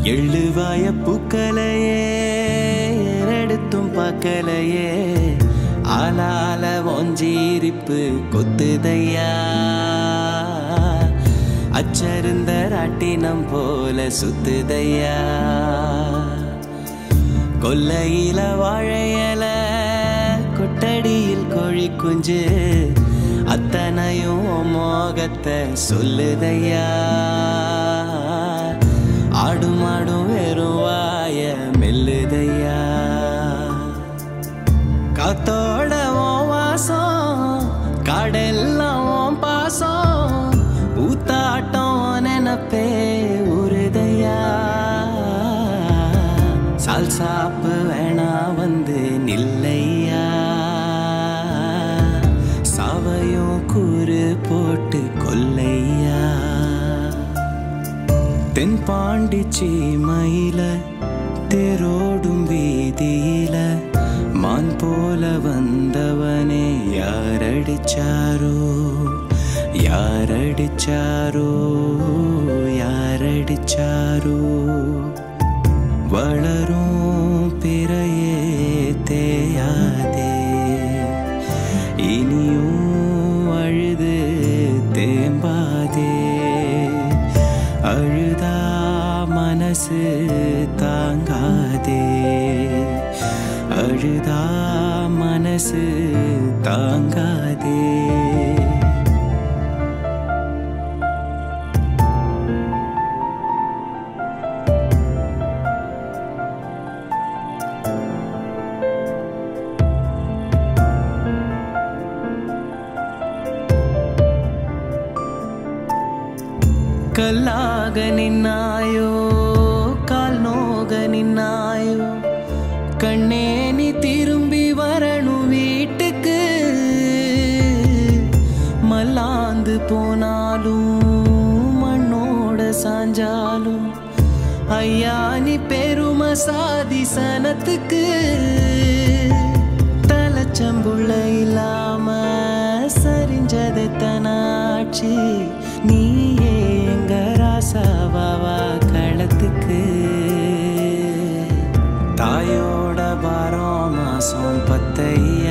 எழுவாய பூக்களையே எடுத்தும் பார்க்கலையே ஆளால ஒஞ்சீரிப்பு கொத்துதையா அச்சருந்த ராட்டினம் போல சுத்துதையா கொல்லையில வாழையல கொட்டடியில் கோழி குஞ்சு அத்தனையும் உன் மோகத்தை சொல்லுதையா ஆடும் ஆடும் வெறும் வாய மெல்லுதையா காத்தோட உன் வாசம் காடெல்லாம் உன் பாசம் ஊத்தாட்டம் நினப்பே உருதையா சால் சாப்பு வேணா வந்து நில்லையா சாவையும் கூறு போட்டு கொல்லையா தென்பாண்டி சீமையில தேரோடும் வீதியில மான் போல வந்தவனே யாரடிச்சாரோ யாரடிச்சாரோ யாரடிச்சாரோ வளரும் பிறையே தேயாதே இனியும் அழுது தேம்பாதே அழுதா மனசு தாங்காதே அழுதா மனசு தாங்காதே ಕಲ್ಲಾಗ ನಿನ್ನಾಯೋ ಕಾಲ್ ನೋಗ ನಿನ್ನಾயோ கண்ணே நீ திரும்பி வரணும் வீட்டுக்கு மல்லாந்து போனாலும் மண்ணோட சாஞ்சாலும் ஐயா நீ பெருமை சாதி சனத்துக்கு தலைச்சம்புள்ள இல்லாம சரிஞ்சது தனாட்சி நீயே எங்க ராசாவாவா களத்துக்கு தாயோட பாரம் மாசம் பத்தையா